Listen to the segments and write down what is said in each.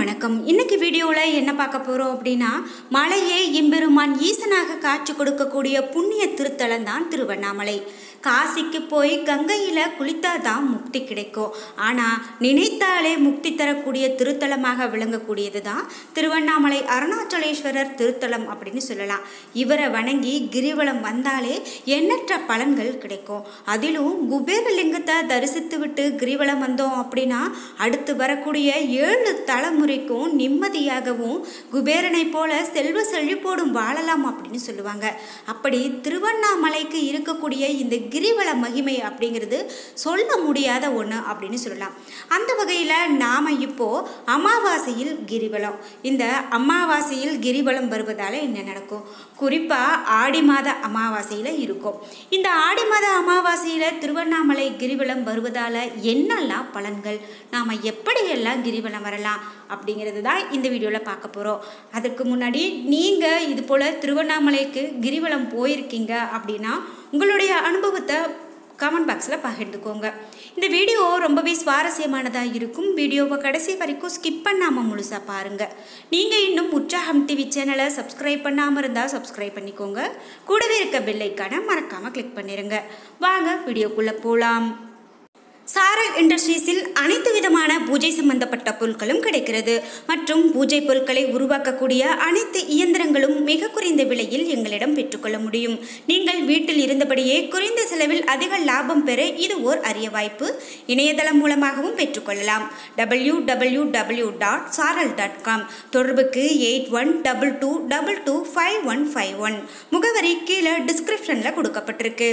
வணக்கம் இன்னைக்கு வீடியோவில் என்ன பார்க்க போகிறோம் அப்படின்னா மலையே எம்பெருமான் ஈசனாக காட்சி கொடுக்கக்கூடிய புண்ணிய திருத்தலம் தான் திருவண்ணாமலை காசிக்கு போய் கங்கையில் குளித்தாதான் முக்தி கிடைக்கும் ஆனால் நினைத்தாலே முக்தி தரக்கூடிய திருத்தலமாக விளங்கக்கூடியது தான் திருவண்ணாமலை அருணாச்சலேஸ்வரர் திருத்தலம் அப்படின்னு சொல்லலாம் இவரை வணங்கி கிரிவலம் வந்தாலே எண்ணற்ற பலன்கள் கிடைக்கும் அதிலும் குபேரலிங்கத்தை தரிசித்து விட்டு கிரிவலம் வந்தோம் அப்படின்னா அடுத்து வரக்கூடிய ஏழு தலைமுறைக்கும் நிம்மதியாகவும் குபேரனை போல செல்வ செழிப்போடும் வாழலாம் அப்படின்னு சொல்லுவாங்க அப்படி திருவண்ணாமலைக்கு இருக்கக்கூடிய இந்த கிரிவல மகிமை அப்படிங்கிறது சொல்ல முடியாத ஒன்று அப்படின்னு சொல்லலாம் அந்த வகையில் நாம் இப்போ அமாவாசையில் கிரிவலம் இந்த அமாவாசையில் கிரிவலம் வருவதால் என்ன நடக்கும் குறிப்பாக ஆடி மாத அமாவாசையில் இருக்கும் இந்த ஆடி மாத அமாவாசையில் திருவண்ணாமலை கிரிவலம் வருவதால் என்னெல்லாம் பலன்கள் நாம் எப்படியெல்லாம் கிரிவலம் வரலாம் அப்படிங்கிறது தான் இந்த வீடியோவில் பார்க்க போகிறோம் அதுக்கு முன்னாடி நீங்கள் இது போல் திருவண்ணாமலைக்கு கிரிவலம் போயிருக்கீங்க அப்படின்னா உங்களுடைய அனுபவத்தை கமெண்ட் பாக்ஸில் பகிர்ந்துக்கோங்க இந்த வீடியோ ரொம்பவே சுவாரஸ்யமானதாக இருக்கும் வீடியோவை கடைசி வரைக்கும் ஸ்கிப் பண்ணாமல் முழுசாக பாருங்கள் நீங்கள் இன்னும் உற்சாகம் டிவி சேனலை சப்ஸ்கிரைப் பண்ணாமல் இருந்தால் சப்ஸ்கிரைப் பண்ணிக்கோங்க கூடவே இருக்க பெல்லைக்கான மறக்காமல் கிளிக் பண்ணிடுங்க வாங்க வீடியோக்குள்ளே போகலாம் சாரல் இண்டஸ்ட்ரீஸில் அனைத்து விதமான பூஜை சம்பந்தப்பட்ட பொருட்களும் கிடைக்கிறது மற்றும் பூஜை பொருட்களை உருவாக்கக்கூடிய அனைத்து இயந்திரங்களும் மிக குறைந்த விலையில் எங்களிடம் பெற்றுக்கொள்ள முடியும் நீங்கள் வீட்டில் இருந்தபடியே குறைந்த செலவில் அதிக லாபம் பெற இது ஓர் அரிய வாய்ப்பு இணையதளம் மூலமாகவும் பெற்றுக்கொள்ளலாம் W W W dot Saral dot com தொடர்புக்கு eight one double two double two five one five one முகவரி கீழே டிஸ்கிரிப்ஷனில் கொடுக்கப்பட்டிருக்கு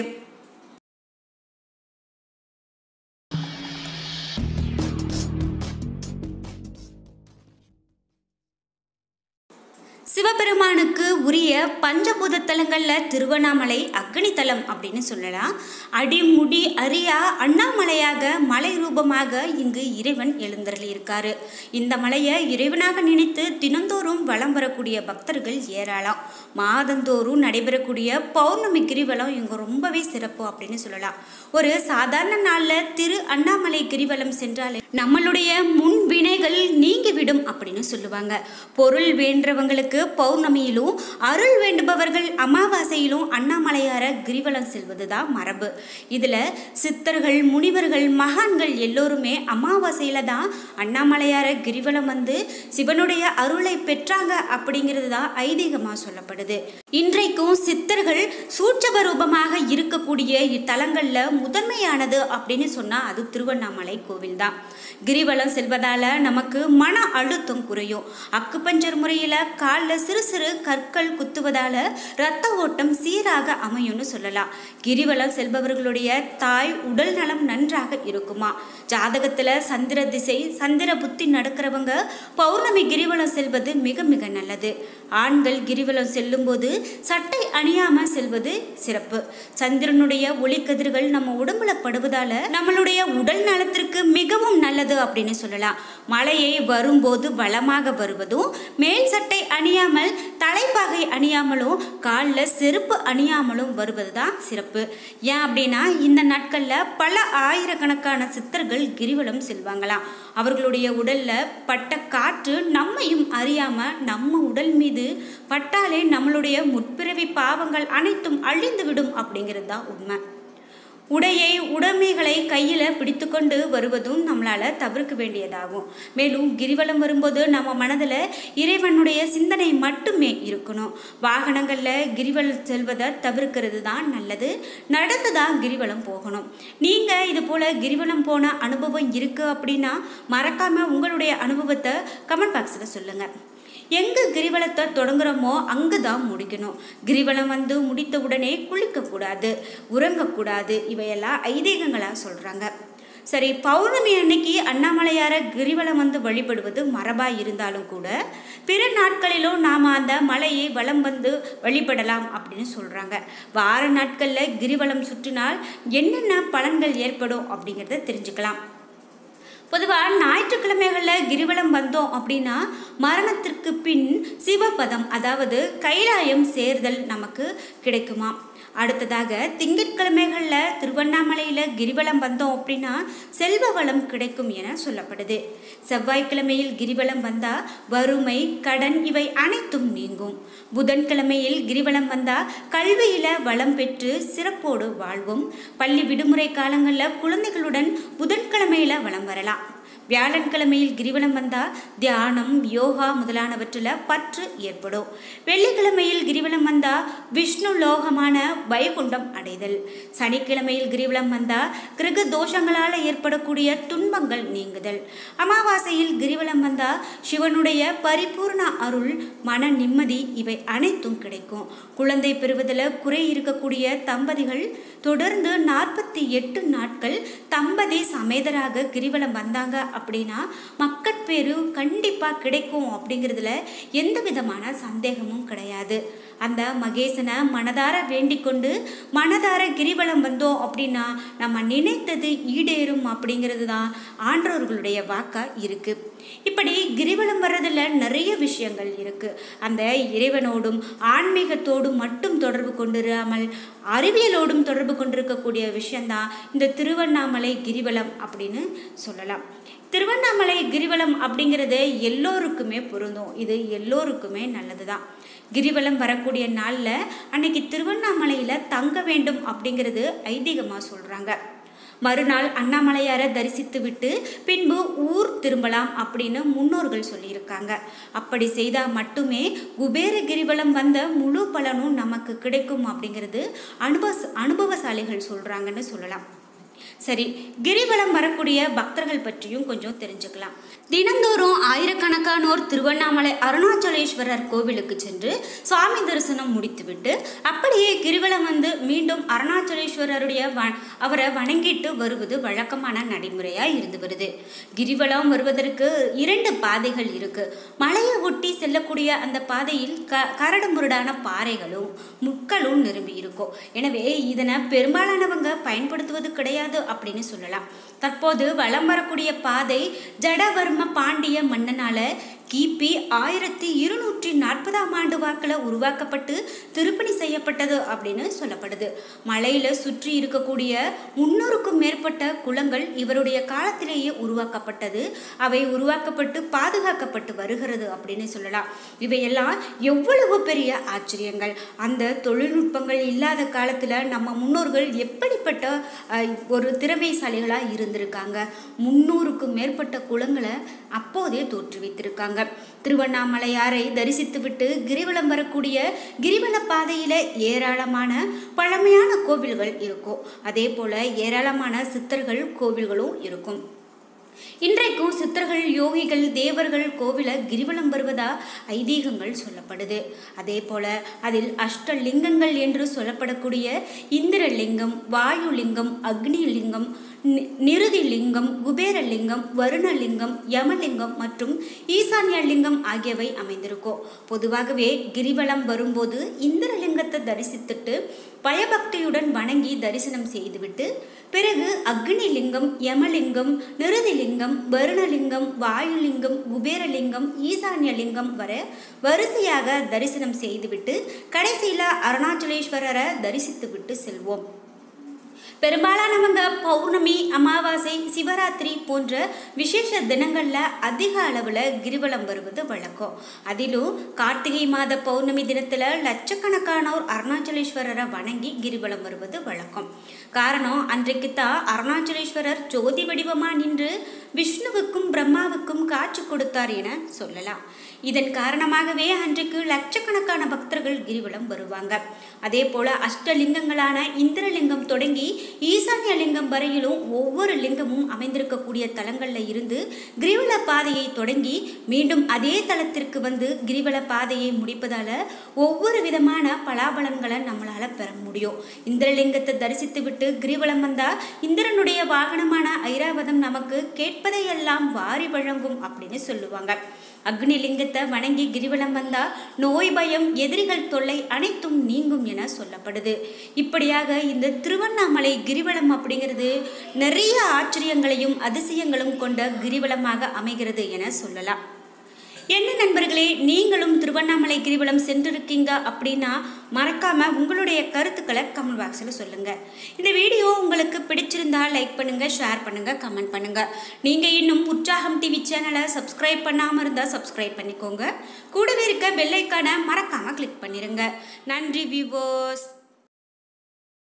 சிவபெருமானுக்கு உரிய பஞ்சபூத தலங்களில் திருவண்ணாமலை அக்னித்தலம் அப்படின்னு சொல்லலாம் அடிமுடி அரியா அண்ணாமலையாக மலை ரூபமாக இங்கு இறைவன் எழுந்தருளி இருக்காரு இந்த மலையை இறைவனாக நினைத்து தினந்தோறும் வலம் வரக்கூடிய பக்தர்கள் ஏராளம் மாதந்தோறும் நடைபெறக்கூடிய பௌர்ணமி கிரிவலம் இங்கே ரொம்பவே சிறப்பு அப்படின்னு சொல்லலாம் ஒரு சாதாரண நாளில் திரு அண்ணாமலை கிரிவலம் சென்றாலே நம்மளுடைய முன் வினைகள் நீங்கிவிடும் அப்படின்னு சொல்லுவாங்க பொருள் வேண்டவங்களுக்கு பௌர்ணமியிலும் அருள் வேண்டுபவர்கள் அமாவாசையிலும் அண்ணாமலையார கிரிவலம் செல்வது தான் மரபு இதில் சித்தர்கள் முனிவர்கள் மகான்கள் எல்லோருமே அமாவாசையில் தான் அண்ணாமலையார கிரிவலம் வந்து சிவனுடைய அருளை பெற்றாங்க அப்படிங்கிறது தான் ஐதீகமாக சொல்லப்படுது இன்றைக்கும் சித்தர்கள் சூட்சப ரூபமாக இருக்கக்கூடிய இத்தலங்களில் முதன்மையானது அப்படின்னு சொன்னால் அது திருவண்ணாமலை கோவில் தான் கிரிவலம் செல்வதால் நமக்கு மன அழுத்தம் குறையும் அக்குப்பஞ்சர் முறையில் காலில் சிறு சிறு கற்கள் குத்துவதால் இரத்த ஓட்டம் சீராக அமையும்னு சொல்லலாம் கிரிவலம் செல்பவர்களுடைய தாய் உடல் நலம் நன்றாக இருக்குமா ஜாதகத்தில் சந்திர திசை சந்திர புத்தி நடக்கிறவங்க பௌர்ணமி கிரிவலம் செல்வது மிக மிக நல்லது ஆண்கள் கிரிவலம் செல்லும்போது சட்டை அணியாமல் செல்வது சிறப்பு சந்திரனுடைய ஒளிக்கதிர்கள் நம்ம உடம்புல படுவதால நம்மளுடைய உடல் நலத்திற்கு மிகவும் நல்லது அப்படின்னு சொல்லலாம் மழையை வரும்போது வளமாக வருவதும் மேல் சட்டை அணியாமல் தலைப்பாகை அணியாமலும் காலில் செருப்பு அணியாமலும் வருவது தான் சிறப்பு ஏன் அப்படின்னா இந்த நாட்களில் பல ஆயிரக்கணக்கான சித்தர்கள் கிரிவலம் செல்வாங்களாம் அவர்களுடைய உடலில் பட்ட காற்று நம்மையும் அறியாமல் நம்ம உடல் மீது பட்டாலே நம்மளுடைய முற்பிறவி பாவங்கள் அனைத்தும் அழிந்துவிடும் அப்படிங்கிறது தான் உண்மை உடையை உடைமைகளை கையில் பிடித்துக்கொண்டு வருவதும் நம்மளால் தவிர்க்க வேண்டியதாகும் மேலும் கிரிவலம் வரும்போது நம்ம மனதில் இறைவனுடைய சிந்தனை மட்டுமே இருக்கணும் வாகனங்களில் கிரிவலம் செல்வதை தவிர்க்கிறது தான் நல்லது நடந்து தான் கிரிவலம் போகணும் நீங்கள் இது போல் கிரிவலம் போன அனுபவம் இருக்குது அப்படின்னா மறக்காமல் உங்களுடைய அனுபவத்தை கமெண்ட் பாக்ஸில் சொல்லுங்கள் எங்கே கிரிவலத்தை தொடங்குறோமோ அங்கு தான் முடிக்கணும் கிரிவலம் வந்து முடித்த உடனே குளிக்கக்கூடாது உறங்கக்கூடாது இவையெல்லாம் ஐதீகங்களாக சொல்கிறாங்க சரி பௌர்ணமி அன்னைக்கு அண்ணாமலையார கிரிவலம் வந்து வழிபடுவது மரபாக இருந்தாலும் கூட பிற நாட்களிலும் நாம் அந்த மலையை வலம் வந்து வழிபடலாம் அப்படின்னு சொல்கிறாங்க வார நாட்களில் கிரிவலம் சுற்றினால் என்னென்ன பலன்கள் ஏற்படும் அப்படிங்கிறத தெரிஞ்சுக்கலாம் பொதுவாக ஞாயிற்றுக்கிழமைகளில் கிரிவலம் வந்தோம் அப்படின்னா மரணத்திற்கு பின் சிவபதம் அதாவது கைலாயம் சேர்தல் நமக்கு கிடைக்குமா அடுத்ததாக திங்கட்கிழமைகளில் திருவண்ணாமலையில் கிரிவலம் வந்தோம் அப்படின்னா செல்வ வளம் கிடைக்கும் என சொல்லப்படுது செவ்வாய்க்கிழமையில் கிரிவலம் வந்தால் வறுமை கடன் இவை அனைத்தும் நீங்கும் புதன்கிழமையில் கிரிவலம் வந்தால் கல்வியில் வளம் பெற்று சிறப்போடு வாழ்வும் பள்ளி விடுமுறை காலங்களில் குழந்தைகளுடன் புதன்கிழமையில் வளம் வரலாம் வியாழன்கிழமையில் கிரிவலம் வந்தால் தியானம் யோகா முதலானவற்றில் பற்று ஏற்படும் வெள்ளிக்கிழமையில் கிரிவலம் வந்தால் விஷ்ணு லோகமான வைகுண்டம் அடைதல் சனிக்கிழமையில் கிரிவலம் வந்தால் கிரக தோஷங்களால் ஏற்படக்கூடிய துன்பங்கள் நீங்குதல் அமாவாசையில் கிரிவலம் வந்தால் சிவனுடைய பரிபூர்ண அருள் மன நிம்மதி இவை அனைத்தும் கிடைக்கும் குழந்தை பெறுவதில் குறை இருக்கக்கூடிய தம்பதிகள் தொடர்ந்து நாற்பத்தி எட்டு நாட்கள் தம்பதி சமேதராக கிரிவலம் வந்தாங்க அப்படின்னா மக்கட்பேரு கண்டிப்பாக கிடைக்கும் அப்படிங்கிறதுல எந்த விதமான சந்தேகமும் கிடையாது அந்த மகேசனை மனதார வேண்டிக் கொண்டு மனதார கிரிவலம் வந்தோம் அப்படின்னா நம்ம நினைத்தது ஈடேறும் அப்படிங்கிறது தான் ஆன்றோர்களுடைய வாக்கா இருக்கு இப்படி கிரிவலம் வர்றதுல நிறைய விஷயங்கள் இருக்கு அந்த இறைவனோடும் ஆன்மீகத்தோடும் மட்டும் தொடர்பு கொண்டிராமல் அறிவியலோடும் தொடர்பு கொண்டிருக்கக்கூடிய விஷயம்தான் இந்த திருவண்ணாமலை கிரிவலம் அப்படின்னு சொல்லலாம் திருவண்ணாமலை கிரிவலம் அப்படிங்கிறது எல்லோருக்குமே பொருந்தும் இது எல்லோருக்குமே நல்லது தான் கிரிவலம் வரக்கூடிய நாளில் அன்னைக்கு திருவண்ணாமலையில் தங்க வேண்டும் அப்படிங்கிறது ஐதீகமாக சொல்கிறாங்க மறுநாள் அண்ணாமலையாரை தரிசித்து விட்டு பின்பு ஊர் திரும்பலாம் அப்படின்னு முன்னோர்கள் சொல்லியிருக்காங்க அப்படி செய்தால் மட்டுமே குபேர கிரிவலம் வந்த முழு பலனும் நமக்கு கிடைக்கும் அப்படிங்கிறது அனுபவ அனுபவசாலிகள் சொல்கிறாங்கன்னு சொல்லலாம் சரி கிரிவலம் வரக்கூடிய பக்தர்கள் பற்றியும் கொஞ்சம் தெரிஞ்சுக்கலாம் தினந்தோறும் ஆயிரக்கணக்கானோர் திருவண்ணாமலை அருணாச்சலேஸ்வரர் கோவிலுக்கு சென்று சுவாமி தரிசனம் முடித்துவிட்டு அப்படியே கிரிவலம் வந்து மீண்டும் அருணாச்சலேஸ்வரருடைய வ அவரை வணங்கிட்டு வருவது வழக்கமான நடைமுறையாக இருந்து வருது கிரிவலம் வருவதற்கு இரண்டு பாதைகள் இருக்கு மலையை ஒட்டி செல்லக்கூடிய அந்த பாதையில் க கரடு முரடான பாறைகளும் முட்களும் நிரம்பி இருக்கும் எனவே இதனை பெரும்பாலானவங்க பயன்படுத்துவது கிடையாது அப்படின்னு சொல்லலாம் தற்போது வலம் வரக்கூடிய பாதை ஜடவர்ம பாண்டிய மன்னனால கிபி ஆயிரத்தி இருநூற்றி நாற்பதாம் ஆண்டு வாக்கில் உருவாக்கப்பட்டு திருப்பணி செய்யப்பட்டது அப்படின்னு சொல்லப்படுது மலையில் சுற்றி இருக்கக்கூடிய முன்னூறுக்கும் மேற்பட்ட குளங்கள் இவருடைய காலத்திலேயே உருவாக்கப்பட்டது அவை உருவாக்கப்பட்டு பாதுகாக்கப்பட்டு வருகிறது அப்படின்னு சொல்லலாம் இவையெல்லாம் எவ்வளவு பெரிய ஆச்சரியங்கள் அந்த தொழில்நுட்பங்கள் இல்லாத காலத்தில் நம்ம முன்னோர்கள் எப்படிப்பட்ட அஹ், ஒரு திறமைசாலிகளாக இருந்திருக்காங்க முன்னூறுக்கும் மேற்பட்ட குளங்களை அப்போதே தோற்றுவித்திருக்காங்க திருவண்ணாமலையாரை தரிசித்துவிட்டு கிரிவலம் வரக்கூடிய கிரிவல பாதையில ஏராளமான பழமையான கோவில்கள் இருக்கும் அதே போல ஏராளமான சித்தர்கள் கோவில்களும் இருக்கும் இன்றைக்கும் சித்தர்கள் யோகிகள் தேவர்கள் கோவில கிரிவலம் வருவதா ஐதீகங்கள் சொல்லப்படுது அதே போல அதில் அஷ்டலிங்கங்கள் என்று சொல்லப்படக்கூடிய இந்திரலிங்கம் வாயுலிங்கம் அக்னிலிங்கம் நி- நிருதிலிங்கம் குபேரலிங்கம் வருணலிங்கம் யமலிங்கம் மற்றும் ஈசான்ய லிங்கம் ஆகியவை அமைந்திருக்கும் பொதுவாகவே கிரிவலம் வரும்போது இந்திரலிங்கத்தை தரிசித்துட்டு பயபக்தியுடன் வணங்கி தரிசனம் செய்துவிட்டு பிறகு அக்னிலிங்கம் யமலிங்கம் நிருதிலிங்கம் வருணலிங்கம் வாயுலிங்கம் குபேரலிங்கம் ஈசான்யலிங்கம் வர வரிசையாக தரிசனம் செய்துவிட்டு கடைசியில் அருணாச்சலேஸ்வரரை தரிசித்துவிட்டு செல்வோம் பெரும்பாலானவங்க பௌர்ணமி அமாவாசை சிவராத்திரி போன்ற விசேஷ தினங்களில் அதிக அளவில் கிரிவலம் வருவது வழக்கம் அதிலும் கார்த்திகை மாத பௌர்ணமி தினத்தில் லட்சக்கணக்கானோர் அருணாச்சலேஸ்வரரை வணங்கி கிரிவலம் வருவது வழக்கம் காரணம் அன்றைக்கு தான் அருணாச்சலேஸ்வரர் ஜோதி வடிவமாக நின்று விஷ்ணுவுக்கும் பிரம்மாவுக்கும் காட்சி கொடுத்தார் என சொல்லலாம் இதன் காரணமாகவே அன்றைக்கு லட்சக்கணக்கான பக்தர்கள் கிரிவலம் வருவாங்க அதே போல அஷ்டலிங்கங்களான இந்திரலிங்கம் தொடங்கி ஈசான்ய லிங்கம் வரையிலும் ஒவ்வொரு லிங்கமும் அமைந்திருக்கக்கூடிய தலங்களில் இருந்து கிரிவல பாதையை தொடங்கி மீண்டும் அதே தலத்திற்கு வந்து கிரிவல பாதையை முடிப்பதால ஒவ்வொரு விதமான பலாபலன்களை நம்மளால பெற முடியும் இந்திரலிங்கத்தை தரிசித்து விட்டு கிரிவலம் வந்தா இந்திரனுடைய வாகனமான ஐராவதம் நமக்கு கேட்பதையெல்லாம் வாரி வழங்கும் அப்படின்னு சொல்லுவாங்க அக்னி லிங்கத்தை வணங்கி கிரிவலம் வந்தா நோய் பயம் எதிரிகள் தொல்லை அனைத்தும் நீங்கும் என சொல்லப்படுது இப்படியாக இந்த திருவண்ணாமலை கிரிவலம் அப்படிங்கிறது நிறைய ஆச்சரியங்களையும் அதிசயங்களும் கொண்ட கிரிவலமாக அமைகிறது என சொல்லலாம் என்ன நண்பர்களே நீங்களும் திருவண்ணாமலை கிரிவலம் சென்றிருக்கீங்க அப்படின்னா மறக்காம உங்களுடைய கருத்துக்களை கமெண்ட் பாக்ஸில் சொல்லுங்க இந்த வீடியோ உங்களுக்கு பிடிச்சிருந்தா லைக் பண்ணுங்க ஷேர் பண்ணுங்க கமெண்ட் பண்ணுங்க நீங்க இன்னும் உற்சாகம் டிவி சேனலை சப்ஸ்கிரைப் பண்ணாம இருந்தா சப்ஸ்கிரைப் பண்ணிக்கோங்க கூடவே இருக்க பெல்லைக்கான மறக்காம கிளிக் பண்ணிருங்க நன்றி வியூவர்ஸ்